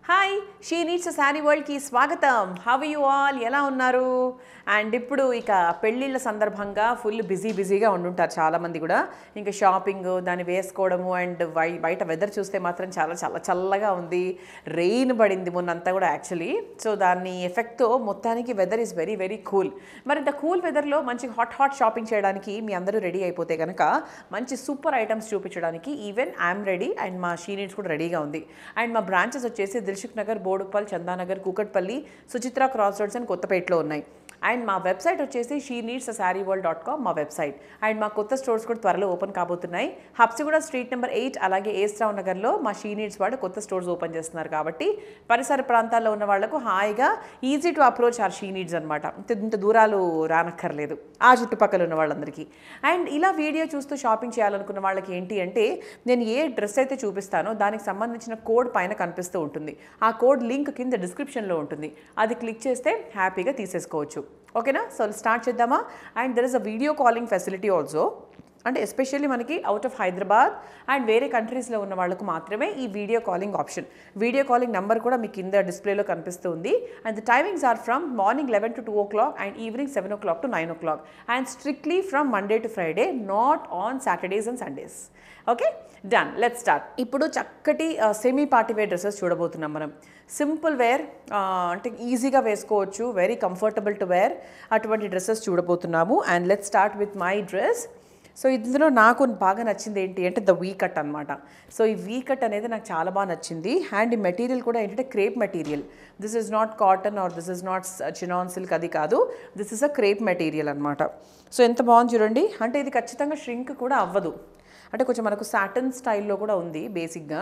hi she needs saree వరల్డ్కి స్వాగతం how you all ఎలా ఉన్నారు అండ్ ఇప్పుడు ఇక పెళ్ళిళ్ళ సందర్భంగా ఫుల్ బిజీ బిజీగా ఉండుంటారు చాలామంది కూడా ఇంకా షాపింగ్ దాన్ని వేసుకోవడము అండ్ బై బయట వెదర్ చూస్తే మాత్రం చాలా చాలా చల్లగా ఉంది రెయిన్ పడింది మొన్నంతా కూడా యాక్చువల్లీ సో దాని ఎఫెక్ట్తో మొత్తానికి weather is very very cool మరి ఇంత కూల్ వెదర్లో మంచి హాట్ హాట్ షాపింగ్ చేయడానికి మీ అందరూ రెడీ అయిపోతే కనుక మంచి సూపర్ ఐటమ్స్ చూపించడానికి ఈవెన్ ఐఎమ్ రెడీ అండ్ మా షీ నీడ్స్ కూడా రెడీగా ఉంది అండ్ మా బ్రాంచెస్ వచ్చేసి Dilsukh Nagar Boduppal Chandanagar Kukatpally Suchitra cross roads and కొత్తపేటలో ఉన్నాయి అండ్ మా వెబ్సైట్ వచ్చేసి she needs saree world dot com మా వెబ్సైట్ అండ్ మా కొత్త స్టోర్స్ కూడా త్వరలో ఓపెన్ కాబోతున్నాయి హబ్సిగూడ స్ట్రీట్ నెంబర్ ఎయిట్ అలాగే ఏస్ట్రావ్ నగర్లో మా షీ నీడ్స్ వాళ్ళు కొత్త స్టోర్స్ ఓపెన్ చేస్తున్నారు కాబట్టి పరిసర ప్రాంతాల్లో ఉన్న వాళ్ళకు హాయిగా easy to approach or she needs అనమాట ఇంత ఇంత దూరాలు రానక్కర్లేదు ఆ చుట్టుపక్కల ఉన్న వాళ్ళందరికీ అండ్ ఇలా వీడియో చూస్తూ షాపింగ్ చేయాలనుకున్న వాళ్ళకి ఏంటి అంటే నేను ఏ డ్రెస్ అయితే చూపిస్తానో దానికి సంబంధించిన కోడ్ పైన కనిపిస్తూ ఉంటుంది ఆ కోడ్ లింక్ కింద డిస్క్రిప్షన్లో ఉంటుంది అది క్లిక్ చేస్తే హ్యాపీగా తీసేసుకోవచ్చు ఓకేనా సో స్టార్ట్ చేద్దామా and there is a video calling facility also అంటే ఎస్పెషల్లీ మనకి అవుట్ ఆఫ్ హైదరాబాద్ అండ్ వేరే కంట్రీస్లో ఉన్న వాళ్ళకు మాత్రమే ఈ video calling option video calling number కూడా మీకు కింద డిస్ప్లేలో కనిపిస్తుంది and the timings are from morning eleven to two o'clock and evening seven o'clock to nine o'clock and strictly from Monday to Friday not on Saturdays and Sundays okay done let start ఇప్పుడు చక్కటి semi party wear dresses చూడబోతున్నాం మనం simple wear అంటే ఈజీగా వేసుకోవచ్చు very comfortable to wear అటువంటి dresses చూడబోతున్నాము and let start with my dress so ఇందులో నాకు బాగా నచ్చింది ఏంటి అంటే ద వీ కట్ అనమాట సో ఈ వీ కట్ అనేది నాకు చాలా బాగా నచ్చింది అండ్ ఈ మెటీరియల్ కూడా ఏంటంటే crepe material this is not cotton or this is not chinon silk అది కాదు this is a crepe material అనమాట సో ఎంత బాగుంది చూడండి అంటే ఇది ఖచ్చితంగా ష్రింక్ కూడా అవ్వదు అంటే కొంచెం మనకు సాటన్ స్టైల్లో కూడా ఉంది బేసిక్గా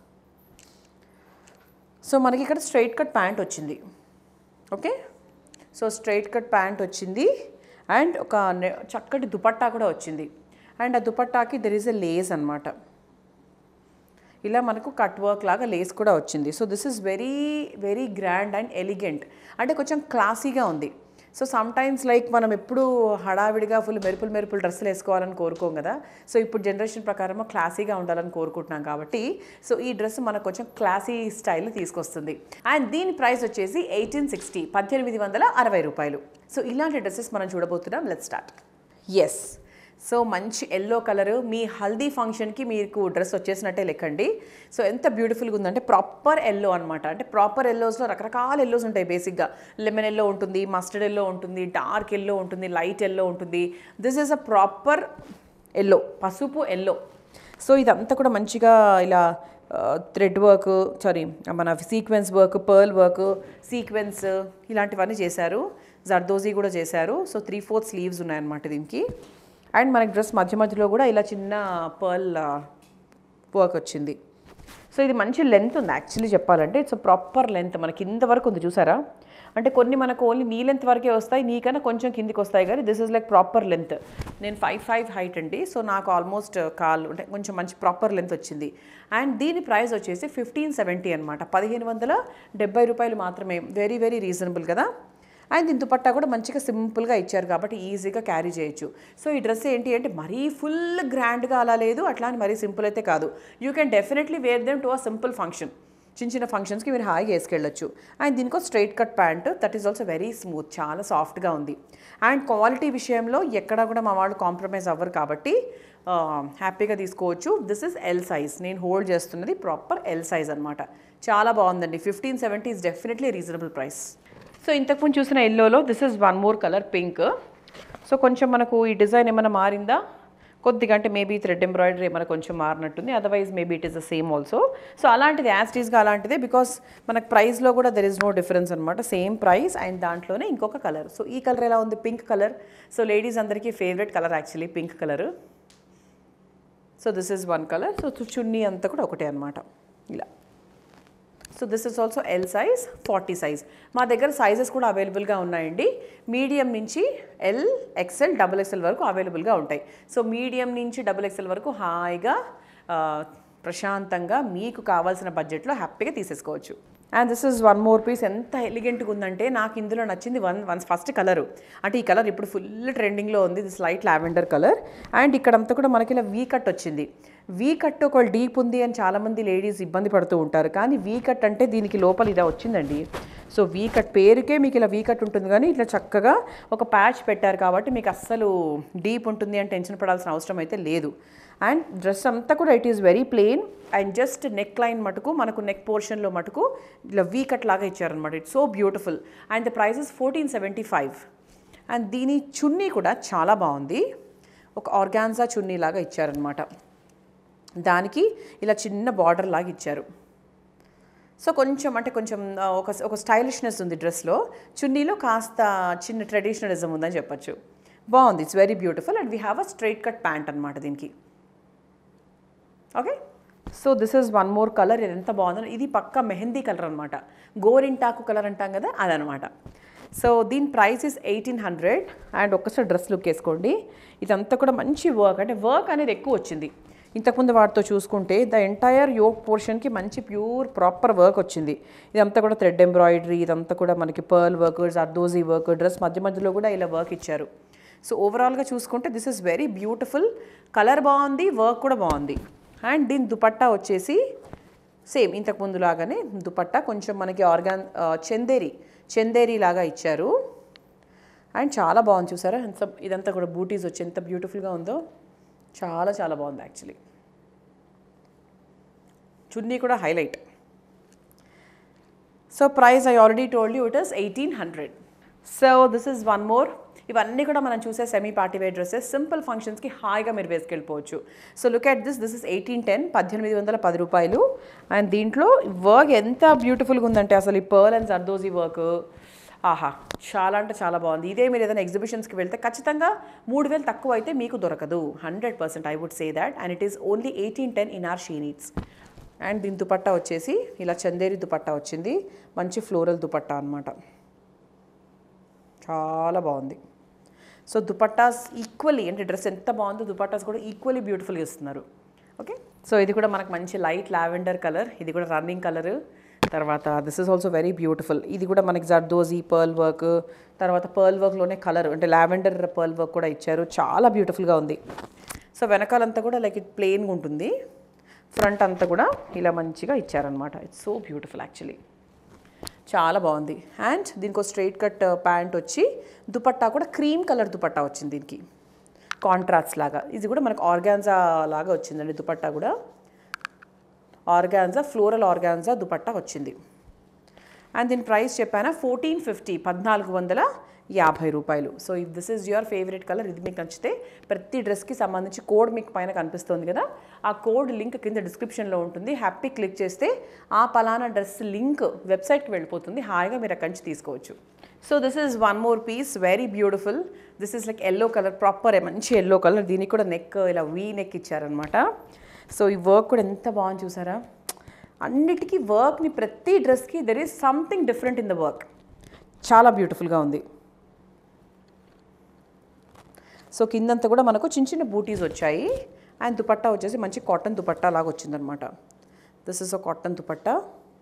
సో మనకి ఇక్కడ స్ట్రైట్ కట్ ప్యాంట్ వచ్చింది okay so straight cut pant వచ్చింది అండ్ ఒక నె- చక్కటి దుపట్టా కూడా వచ్చింది అండ్ ఆ దుపట్టాకి దెర్ ఈజ్ ఎ లేస్ అనమాట ఇలా మనకు కట్ వర్క్ లాగా లేస్ కూడా వచ్చింది so this is very very grand and elegant అంటే కొంచెం క్లాసీగా ఉంది సో సమ్ టైమ్స్ లైక్ మనం ఎప్పుడు హడావిడిగా ఫుల్ మెరుపులు మెరుపులు డ్రెస్సులు వేసుకోవాలని కోరుకోం కదా సో ఇప్పుడు జనరేషన్ ప్రకారం క్లాసీగా ఉండాలని కోరుకుంటున్నాం కాబట్టి సో ఈ డ్రెస్ మనకు కొంచెం క్లాసీ స్టైల్ తీసుకొస్తుంది అండ్ దీని ప్రైస్ వచ్చేసి ఎయిటీన్ సిక్స్టీ పద్దెనిమిది వందల అరవై రూపాయలు సో ఇలాంటి డ్రెస్సెస్ మనం చూడబోతున్నాం లెట్ స్టార్ట్ ఎస్ సో మంచి ఎల్లో కలర్ మీ హల్దీ ఫంక్షన్కి మీకు డ్రెస్ వచ్చేసినట్టే లెక్కండి సో ఎంత బ్యూటిఫుల్గా ఉందంటే ప్రాపర్ ఎల్లో అనమాట అంటే ప్రాపర్ ఎల్లోస్లో రకరకాల ఎల్లోస్ ఉంటాయి బేసిక్గా లెమన్ ఎల్లో ఉంటుంది మస్టర్డ్ ఎల్లో ఉంటుంది డార్క్ ఎల్లో ఉంటుంది లైట్ ఎల్లో ఉంటుంది this is a proper yellow పసుపు ఎల్లో సో ఇదంతా కూడా మంచిగా ఇలా థ్రెడ్ వర్క్ సారీ మన sequence work pearl work sequence ఇలాంటివన్నీ చేశారు జర్దోజీ కూడా చేశారు సో త్రీ ఫోర్త్ స్లీవ్స్ ఉన్నాయన్నమాట దీనికి అండ్ మనకి డ్రెస్ మధ్య మధ్యలో కూడా ఇలా చిన్న పర్ల్ వర్క్ వచ్చింది సో ఇది మంచి లెంత్ ఉంది యాక్చువల్లీ చెప్పాలంటే ఇట్స్ ప్రాపర్ లెంత్ మనకి కింద వరకు ఉంది చూసారా అంటే కొన్ని మనకు ఓన్లీ నీ లెంత్ వరకే వస్తాయి నీకన్నా కొంచెం కిందికి వస్తాయి కానీ this is like proper length నేను ఫైవ్ ఫైవ్ హైట్ అండి సో నాకు ఆల్మోస్ట్ కాల్ అంటే కొంచెం మంచి ప్రాపర్ లెంత్ వచ్చింది అండ్ దీని ప్రైస్ వచ్చేసి ఫిఫ్టీన్ సెవెంటీ అనమాట పదిహేను వందల డెబ్బై రూపాయలు మాత్రమే వెరీ వెరీ రీజనబుల్ కదా అండ్ దీని దుపట్టా కూడా మంచిగా సింపుల్గా ఇచ్చారు కాబట్టి ఈజీగా క్యారీ చేయొచ్చు సో ఈ డ్రెస్ ఏంటి అంటే మరీ ఫుల్ గ్రాండ్గా అలా లేదు అట్లా అని మరీ సింపుల్ అయితే కాదు you can definitely wear them to a simple function చిన్న చిన్న ఫంక్షన్స్కి మీరు హాయిగా వేసుకెళ్ళొచ్చు అండ్ దీనికో straight cut pant that is also very smooth చాలా సాఫ్ట్గా ఉంది అండ్ క్వాలిటీ విషయంలో ఎక్కడ కూడా మా వాళ్ళు కాంప్రమైజ్ అవ్వరు కాబట్టి ఆ, హ్యాపీగా తీసుకోవచ్చు దిస్ ఇస్ ఎల్ సైజ్ నేను హోల్డ్ చేస్తున్నది ప్రాపర్ ఎల్ సైజ్ అనమాట చాలా బాగుందండి fifteen seventy is definitely reasonable price so ఇంతకుముందు చూసిన ఎల్లోలో this is one more colour pink so కొంచెం మనకు ఈ డిజైన్ ఏమైనా మారిందా కొద్దిగా అంటే మేబీ థ్రెడ్ ఎంబ్రాయిడరీ ఏమైనా కొంచెం మారినట్టుంది otherwise maybe it is the same also so అలాంటిది యాస్టీస్గా అలాంటిదే బికాస్ మనకు ప్రైస్లో కూడా దెర్ ఇస్ నో డిఫరెన్స్ అనమాట సేమ్ ప్రైస్ అండ్ దాంట్లోనే ఇంకొక కలర్ సో ఈ కలర్ ఎలా ఉంది పింక్ కలర్ సో లేడీస్ అందరికీ favourite colour actually pink colour so this is one colour so chunni అంతా కూడా ఒకటే అనమాట ఇలా so this is also L size forty size మా దగ్గర సైజెస్ కూడా అవైలబుల్గా ఉన్నాయండి మీడియం నుంచి ఎల్ ఎక్సెల్ డబుల్ ఎక్సెల్ వరకు అవైలబుల్గా ఉంటాయి సో మీడియం నుంచి డబుల్ ఎక్సెల్ వరకు హాయిగా ప్రశాంతంగా మీకు కావాల్సిన బడ్జెట్లో హ్యాపీగా తీసేసుకోవచ్చు and this is one more piece ఎంత ఎలిగెంట్గా ఉందంటే నాకు ఇందులో నచ్చింది వన్ వన్ ఫస్ట్ కలరు అంటే ఈ కలర్ ఇప్పుడు ఫుల్ ట్రెండింగ్లో ఉంది this light lavender colour and ఇక్కడంతా కూడా మనకి ఇలా వీ కట్ వచ్చింది వీ కట్ ఒక డీప్ ఉంది అని చాలామంది లేడీస్ ఇబ్బంది పడుతూ ఉంటారు కానీ వీ కట్ అంటే దీనికి లోపల ఇలా వచ్చిందండి సో వీ కట్ పేరుకే మీకు ఇలా వీ కట్ ఉంటుంది కానీ ఇట్లా చక్కగా ఒక ప్యాచ్ పెట్టారు కాబట్టి మీకు అస్సలు డీప్ ఉంటుంది అని టెన్షన్ పడాల్సిన అవసరం అయితే లేదు అండ్ డ్రెస్ అంతా కూడా it is very plain and just neck line మటుకు మనకు నెక్ పోర్షన్లో మటుకు ఇలా వీ కట్ లాగా ఇచ్చారనమాట it's so beautiful and the price is fourteen seventy five and దీని చున్నీ కూడా చాలా బాగుంది ఒక ఆర్గాన్జా చున్నీ లాగా ఇచ్చారనమాట దానికి ఇలా చిన్న బార్డర్ లాగా ఇచ్చారు సో కొంచెం అంటే కొంచెం ఆ, ఒక ఒక స్టైలిష్నెస్ ఉంది డ్రెస్లో చున్నీలో కాస్త చిన్న ట్రెడిషనలిజం ఉందని చెప్పొచ్చు బాగుంది it's very beautiful and we have a straight cut pant అనమాట దీనికి okay so this is one more colour ఇది ఎంత బాగుందో ఇది పక్క మెహందీ కలర్ అనమాట గోరింటాకు కలర్ అంటాం కదా అదనమాట సో దీని price is eighteen hundred and ఒక్కసారి డ్రెస్ లుక్ వేసుకోండి ఇదంతా కూడా మంచి వర్క్ అంటే వర్క్ అనేది ఎక్కువ వచ్చింది ఇంతకుముందు వాటితో చూసుకుంటే ద ఎంటైర్ యోగ్ పోర్షన్కి మంచి ప్యూర్ ప్రాపర్ వర్క్ వచ్చింది ఇదంతా కూడా థ్రెడ్ ఎంబ్రాయిడరీ ఇదంతా కూడా మనకి pearl workers zardozi work dress మధ్య మధ్యలో కూడా ఇలా వర్క్ ఇచ్చారు సో ఓవరాల్గా చూసుకుంటే this is very beautiful colour బాగుంది వర్క్ కూడా బాగుంది అండ్ దీని దుపట్టా వచ్చేసి సేమ్ ఇంతకు ముందు లాగానే దుపట్టా కొంచెం మనకి ఆర్గాన్ ఆ, చందేరి చందేరి లాగా ఇచ్చారు అండ్ చాలా బాగుంది చూసారా ఎంత ఇదంతా కూడా బూటీస్ వచ్చి ఎంత బ్యూటిఫుల్గా ఉందో చాలా చాలా బాగుంది యాక్చువల్లీ చున్నీ కూడా highlight so price I already told you it is eighteen hundred so this is one more ఇవన్నీ కూడా మనం చూసే semi party wear dresses simple ఫంక్షన్స్కి హాయిగా మీరు వేసుకెళ్ళిపోవచ్చు so look at this this is eighteen ten పద్దెనిమిది వందల పది రూపాయలు అండ్ దీంట్లో వర్క్ ఎంత బ్యూటిఫుల్గా ఉందంటే అసలు ఈ పర్ల్ అండ్ జర్దోజీ వర్క్ ఆహా చాలా అంటే చాలా బాగుంది ఇదే మీరు ఏదైనా ఎగ్జిబిషన్స్కి వెళ్తే ఖచ్చితంగా మూడు వేలు తక్కువ అయితే మీకు దొరకదు hundred percent I would say that and it is only eighteen ten in or she needs and దీని దుపట్టా వచ్చేసి ఇలా చందేరి దుపట్టా వచ్చింది మంచి ఫ్లోరల్ దుపట్టా అనమాట చాలా బాగుంది సో దుపట్టాస్ ఈక్వల్లీ అంటే డ్రెస్ ఎంత బాగుందో దుపట్టాస్ కూడా ఈక్వల్లీ బ్యూటిఫుల్గా ఇస్తున్నారు ఓకే సో ఇది కూడా మనకు మంచి లైట్ లావెండర్ కలర్ ఇది కూడా రన్నింగ్ కలర్ తర్వాత this is also very beautiful ఇది కూడా మనకి జర్దోజీ పర్ల్ వర్క్ తర్వాత పర్ల్ వర్క్లోనే కలర్ అంటే లావెండర్ పర్ల్ వర్క్ కూడా ఇచ్చారు చాలా బ్యూటిఫుల్గా ఉంది సో వెనకాలంతా కూడా లైక్ ఇట్ ప్లెయిన్గా ఉంటుంది ఫ్రంట్ అంతా కూడా ఇలా మంచిగా ఇచ్చారనమాట ఇట్స్ సో బ్యూటిఫుల్ యాక్చువల్లీ చాలా బాగుంది అండ్ దీనికి ఒక స్ట్రైట్ కట్ ప్యాంట్ వచ్చి దుపట్టా కూడా క్రీమ్ కలర్ దుపట్టా వచ్చింది దీనికి కాంట్రాస్ట్ లాగా ఇది కూడా మనకు ఆర్గాన్జా లాగా వచ్చిందండి దుపట్టా కూడా ఆర్గాన్జా ఫ్లోరల్ ఆర్గాన్జా దుపట్టా వచ్చింది అండ్ దీని ప్రైస్ చెప్పానా ఫోర్టీన్ ఫిఫ్టీ పద్నాలుగు వందల యాభై రూపాయలు so if this is your favourite colour ఇది మీకు నచ్చితే ప్రతి డ్రెస్కి సంబంధించి కోడ్ మీకు పైన కనిపిస్తుంది కదా ఆ కోడ్ లింక్ కింద డిస్క్రిప్షన్లో ఉంటుంది హ్యాపీ క్లిక్ చేస్తే ఆ పలానా డ్రెస్ లింక్ వెబ్సైట్కి వెళ్ళిపోతుంది హాయిగా మీరు అక్కడి నుంచి తీసుకోవచ్చు so this is one more piece very beautiful this is like yellow colour proper మంచి ఎల్లో కలర్ దీనికి కూడా నెక్ ఇలా వీ నెక్ ఇచ్చారనమాట సో ఈ వర్క్ కూడా ఎంత బాగుంది చూసారా అన్నిటికీ వర్క్ని ప్రతి డ్రెస్కి there is something different in the work చాలా బ్యూటిఫుల్గా ఉంది సో కిందంతా కూడా మనకు చిన్న చిన్న బూటీస్ వచ్చాయి అండ్ దుపట్టా వచ్చేసి మంచి కాటన్ దుపట్టా లాగా వచ్చిందనమాట this is a cotton dupatta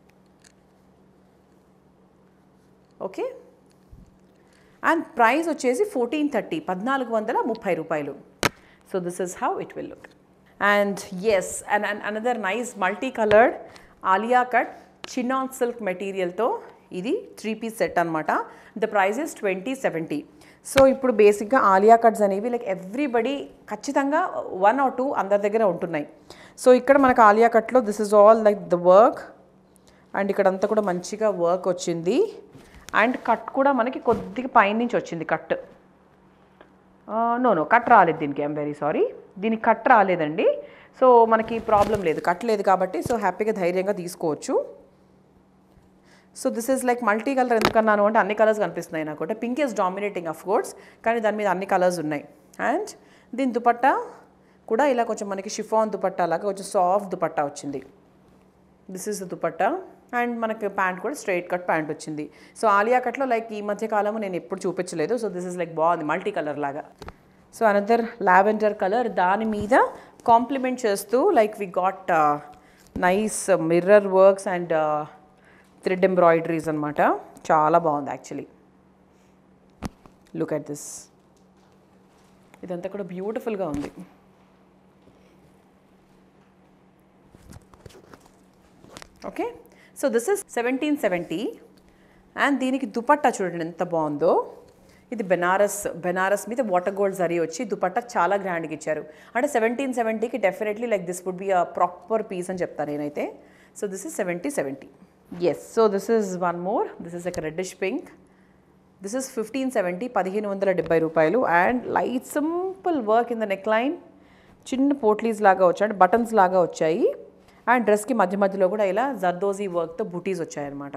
okay and price వచ్చేసి ఫోర్టీన్ థర్టీ పద్నాలుగు వందల ముప్పై రూపాయలు so this is how it will look and yes and and another nice multi coloured Alia cut chinon silk మెటీరియల్తో ఇది త్రీ పీస్ సెట్ అనమాట the price is twenty seventy so ఇప్పుడు బేసిక్గా ఆలియా కట్స్ అనేవి లైక్ ఎవ్రీబడి ఖచ్చితంగా వన్ ఆర్ టూ అందరి దగ్గర ఉంటున్నాయి సో ఇక్కడ మనకు ఆలియా కట్లో this is all like the work and ఇక్కడంతా కూడా మంచిగా వర్క్ వచ్చింది అండ్ కట్ కూడా మనకి కొద్దిగా పైనుంచి వచ్చింది కట్ నో నో కట్ రాలేదు దీనికి ఐమ్ వెరీ సారీ దీనికి కట్ రాలేదండి సో మనకి ప్రాబ్లం లేదు కట్ లేదు కాబట్టి సో హ్యాపీగా ధైర్యంగా తీసుకోవచ్చు so this is like multi colour ఎందుకన్నాను అంటే అన్ని కలర్స్ కనిపిస్తున్నాయి నాకు అంటే pink is dominating of course కానీ దాని మీద అన్ని కలర్స్ ఉన్నాయి అండ్ దీని దుపట్టా కూడా ఇలా కొంచెం మనకి షిఫాన్ దుపట్టా లాగా కొంచెం సాఫ్ట్ దుపట్టా వచ్చింది this is the dupatta and మనకి ప్యాంట్ కూడా స్ట్రైట్ కట్ ప్యాంట్ వచ్చింది సో ఆలియా కట్లో లైక్ ఈ మధ్య కాలము నేను ఎప్పుడు చూపించలేదు సో దిస్ ఇస్ లైక్ బాగుంది మల్టీ కలర్ లాగా సో అనదర్ లావెండర్ కలర్ దాని మీద కాంప్లిమెంట్ చేస్తూ like we got nice mirror works and thread embroideries అనమాట చాలా బాగుంది యాక్చువల్లీ లుక్ అట్ దిస్ ఇదంతా కూడా బ్యూటిఫుల్గా ఉంది okay so this is seventeen seventy and దీనికి దుపట్టా చూడండి ఎంత బాగుందో ఇది బెనారస్ బెనారస్ మీద వాటర్ గోల్డ్ జరీ వచ్చి దుపట్టా చాలా గ్రాండ్గా ఇచ్చారు అంటే సెవెంటీన్ సెవెంటీకి definitely like this would be a proper piece అని చెప్తాను నేనైతే so this is seventy seventy yes so this is one more this is a reddish pink this is fifteen seventy పదిహేను వందల డెబ్బై రూపాయలు and light simple work in the neck line చిన్న పోట్లీస్ లాగా వచ్చాయి అంటే బటన్స్ లాగా వచ్చాయి అండ్ డ్రెస్కి మధ్య మధ్యలో కూడా ఇలా జర్దోజీ వర్క్తో బుటీస్ వచ్చాయన్నమాట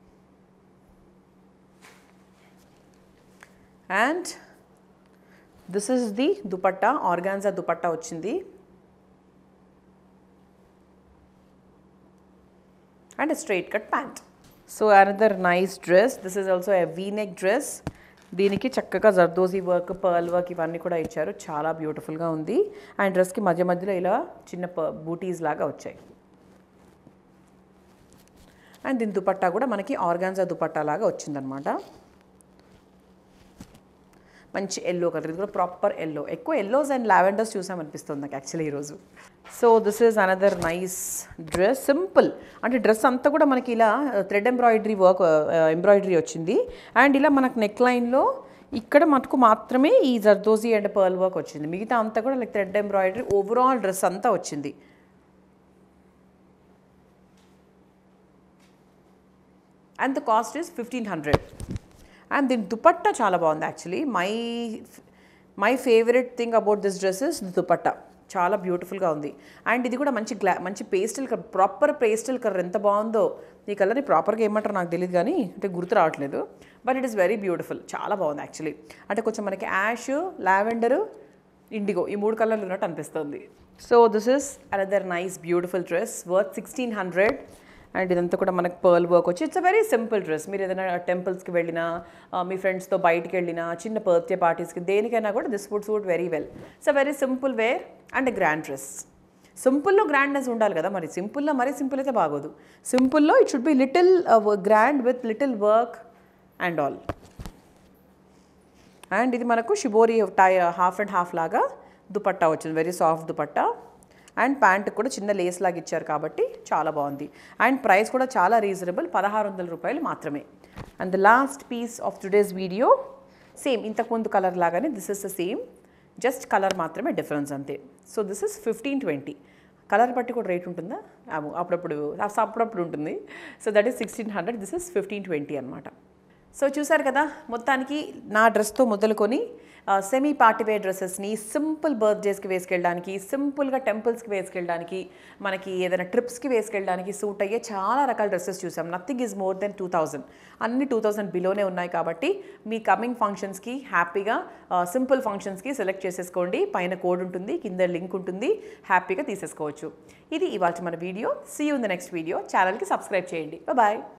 and this is the dupatta organza dupatta వచ్చింది and straight cut pant so another nice dress this is also a V neck dress దీనికి చక్కగా జర్దోజీ వర్క్ పర్ల్ వర్క్ ఇవన్నీ కూడా ఇచ్చారు చాలా బ్యూటిఫుల్గా ఉంది అండ్ డ్రెస్కి మధ్య మధ్యలో ఇలా చిన్న ప బూటీస్ లాగా వచ్చాయి అండ్ దీని దుపట్టా కూడా మనకి ఆర్గాన్జా దుపట్టా లాగా వచ్చిందనమాట మంచి ఎల్లో కలర్ ఇది కూడా ప్రాపర్ ఎల్లో ఎక్కువ ఎల్లోస్ అండ్ లావెండర్స్ చూసామనిపిస్తుంది నాకు యాక్చువల్లీ ఈరోజు so this is another nice dress simple అంటే డ్రెస్ అంతా కూడా మనకి ఇలా థ్రెడ్ ఎంబ్రాయిడరీ వర్క్ ఎంబ్రాయిడరీ వచ్చింది అండ్ ఇలా మనకు నెక్ లైన్లో ఇక్కడ మటుకు మాత్రమే ఈ జర్దోజీ అండ్ పర్ల్ వర్క్ వచ్చింది మిగతా అంతా కూడా like thread embroidery overall dress అంతా వచ్చింది and the cost is fifteen hundred and దీని దుపట్టా చాలా బాగుంది actually my my favourite thing about this dress is dupatta చాలా బ్యూటిఫుల్గా ఉంది అండ్ ఇది కూడా మంచి గ్లా మంచి pastel colour proper pastel colour ఎంత బాగుందో ఈ కలర్ని ప్రాపర్గా ఏమంటారో నాకు తెలియదు కానీ అంటే గుర్తు రావట్లేదు but it is very beautiful చాలా బాగుంది యాక్చువల్లీ అంటే కొంచెం మనకి యాష్ లావెండరు ఇండిగో ఈ మూడు కలర్లు ఉన్నట్టు అనిపిస్తుంది so this is another nice beautiful dress worth sixteen hundred and ఇదంతా కూడా మనకు పర్ల్ వర్క్ వచ్చి it's a very simple dress మీరు ఏదైనా టెంపుల్స్కి వెళ్ళినా ఆ, మీ ఫ్రెండ్స్తో బయటికి వెళ్ళినా చిన్న బర్త్డే పార్టీస్కి దేనికైనా కూడా this would suit very well it's a very simple wear and grand dress సింపుల్లో గ్రాండ్నెస్ ఉండాలి కదా మరి సింపుల్లో మరీ సింపుల్ అయితే బాగోదు సింపుల్లో it should be little grand with little work and all and ఇది మనకు shibori tie half and half లాగా దుపట్టా వచ్చింది very soft dupatta and pant కూడా చిన్న లేస్ లాగా ఇచ్చారు కాబట్టి చాలా బాగుంది అండ్ ప్రైస్ కూడా చాలా రీజనబుల్ పదహారు వందల రూపాయలు మాత్రమే and the last piece of today's video same ఇంతకుముందు కలర్ లాగానే this is the same just colour మాత్రమే డిఫరెన్స్ అంతే so this is fifteen twenty colour బట్టి కూడా రేట్ ఉంటుందా అవు, అప్పుడప్పుడు అప్పుడప్పుడు ఉంటుంది so that is sixteen hundred this is fifteen twenty అనమాట సో చూసారు కదా మొత్తానికి నా డ్రెస్తో మొదలుకొని సెమీ పార్టీవేర్ డ్రెస్సెస్ని సింపుల్ బర్త్డేస్కి వేసుకెళ్ళడానికి సింపుల్గా టెంపుల్స్కి వేసుకెళ్ళడానికి మనకి ఏదైనా ట్రిప్స్కి వేసుకెళ్ళడానికి సూట్ అయ్యే చాలా రకాల డ్రెస్సెస్ చూసాం nothing is more than two thousand అన్ని టూ థౌజండ్ బిలోనే ఉన్నాయి కాబట్టి మీ కమింగ్ ఫంక్షన్స్కి హ్యాపీగా సింపుల్ ఫంక్షన్స్కి సెలెక్ట్ చేసేసుకోండి పైన కోడ్ ఉంటుంది కింద లింక్ ఉంటుంది హ్యాపీగా తీసేసుకోవచ్చు ఇది ఇవాళ మన video see you in the next video ఛానల్కి సబ్స్క్రైబ్ చేయండి బాయ్